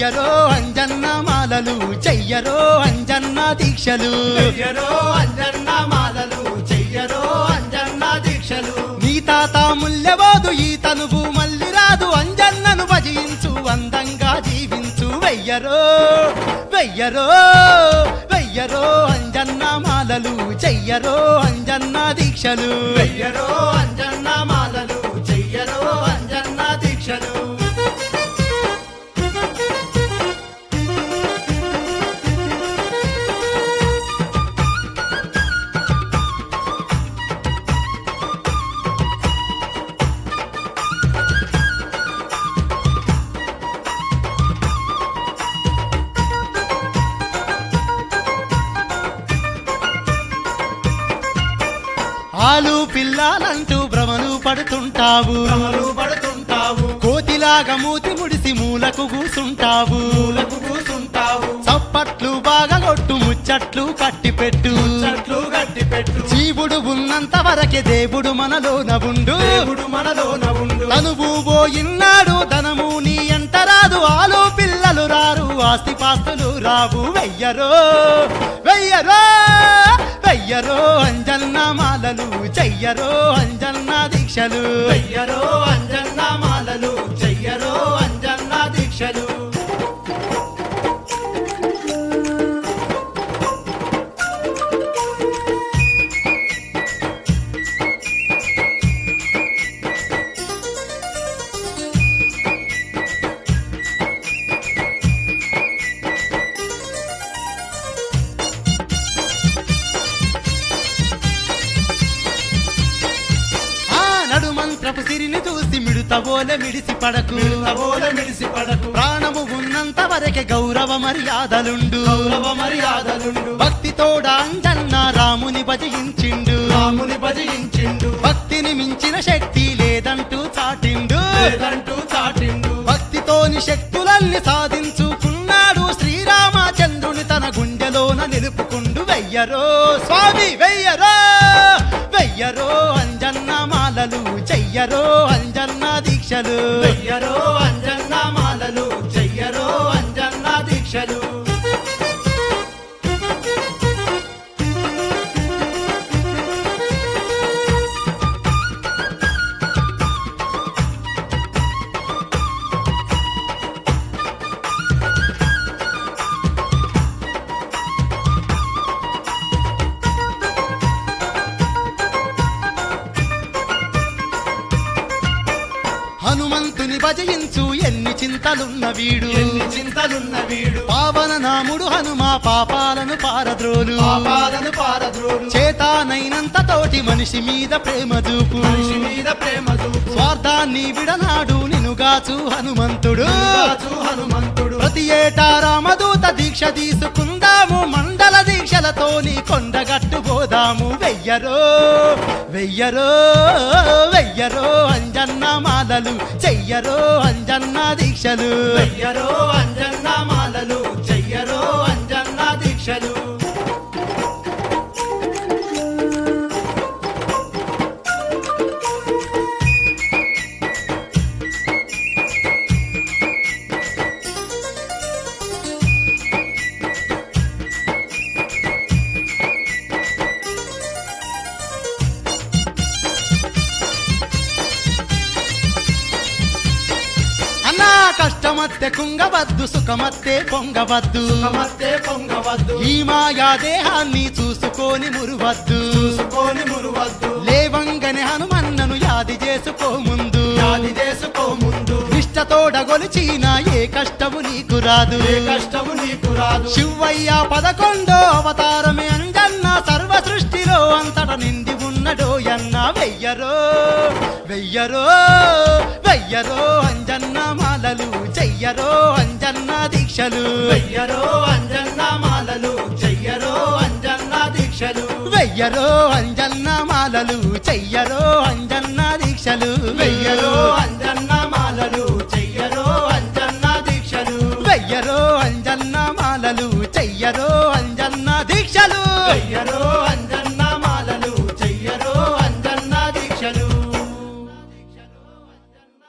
వెయ్యరో అంజన్న మాలలు చెయ్యరో అంజన్న దీక్షలు చెయ్యరో అంజన్న మాలలు చెయ్యరో అంజన్న దీక్షలు నీ తాత ముల్లెవాదు ఈ తనువు మళ్ళీ రాదు అంజన్నను భజించు అందంగా జీవించు వెయ్యరో వెయ్యరో వెయ్యరో అంజన్న మాలలు చెయ్యరో అంజన్న దీక్షలు చెయ్యరో అంజన్న మాలలు చెయ్యరో అంజన్న దీక్షలు ఆలు పిల్లాలంటూ భ్రమలు పడుతుంటావు భ్రమలు పడుతుంటావు కోతిలాగా మూతి ముడిసి మూలకు కూసుంటావు పూలకు కూసుంటావు చప్పట్లు బాగా కొట్టు ముచ్చట్లు కట్టి పెట్టు చెట్లు గట్టి పెట్టు జీవుడు ఉన్నంత వరకే దేవుడు మనలోన ఉండు దేవుడు మనలోన ఉండు తనువు పోయిన్నాడు ధనము నీ ఎంట రాదు ఆలు పిల్లలు రారు ఆస్తి పాస్తులు రావు వెయ్యరో వెయ్యరో వెయ్యరో అంజన్న మాలలు చెయ్యరో అంజన్న దీక్షలు చెయ్యరో అంజన్న మాలలు చెయ్యరో అంజన్న దీక్షలు ఆ నడుమంత్రపు సిరిని చూసి మిడుతబోలే మిడిసి పడకు మిడతబోల మిడిసి పడకు ప్రాణము ఉన్నంత వరకే గౌరవ మర్యాదలుండు గౌరవ మర్యాదలుండు భక్తితోడ అంజన్న రాముని భజయించిండు రాముని భజించిండు భక్తిని మించిన శక్తి లేదంటూ చాటిండు లేదంటూ చాటిండు భక్తితోని శక్తులన్నీ సాధించుకున్నాడు శ్రీరామచంద్రుని తన గుండెలోన నిలుపుకుండు వెయ్యరో స్వామి వెయ్యరో వెయ్యరో అంజన్న మాలలు చెయ్యరో అంజన్న దీక్షలు చెయ్యరో అంజన్న మాలలు చెయ్యరో అంజన్న దీక్షలు హనుమంతుని భజయించు ఎన్ని చింతలున్న వీడు ఎన్ని చింతలున్న వీడు పావన నాముడు హనుమా పాపాలను పారద్రోలు పాపాలను పారద్రోలు చేతానైనంత తోటి మనిషి మీద ప్రేమ చూపు మనిషి మీద ప్రేమ చూపు స్వార్థాన్ని విడనాడు నినుగాచు హనుమంతుడు రాజు హనుమంతుడు ప్రతి ఏటా రామదూత దీక్ష తీసుకుందాము మండల దీక్షలతోని కొండగట్టు పోదాము వెయ్యరో వెయ్యరో వెయ్యరో అంజన్న మాలలు చెయ్యరో అంజన్న దీక్షలు చెయ్యరో అంజన్న మాలలు చెయ్యరో అంజన్న దీక్షలు అన్నా కష్టమత్తె కుంగవద్దు సుఖమత్తే పొంగవద్దు కమత్తే పొంగవద్దు ఈ మాయా దేహాన్ని చూసుకొని మురువద్దు చూసుకొని మురువద్దు లేవంగని హనుమన్నను యాది చేసుకో ముందు యాది చేసుకో ముందు నిష్టతోడ గొలిచిన ఏ కష్టము నీకు రాదు ఏ కష్టము నీకు రాదు శివయ్య పదకొండో అవతారమే అంజన్న సర్వ సృష్టిలో అంతట నిండి ఉన్నడో అన్న వెయ్యరో వెయ్యరో వెయ్యరో అంజన్న మాలలు చెయ్యరో అంజన్న దీక్షలు చెయ్యరో అంజన్న మాలలు చెయ్యరో అంజన్న దీక్షలు వెయ్యరో అంజన్న మాలలు చెయ్యరో అంజన్న దీక్షలు వెయ్యరో అంజన్న మాలలు చెయ్యరో అంజన్న దీక్షలు వెయ్యరో అంజన్న మాలలు చెయ్యరో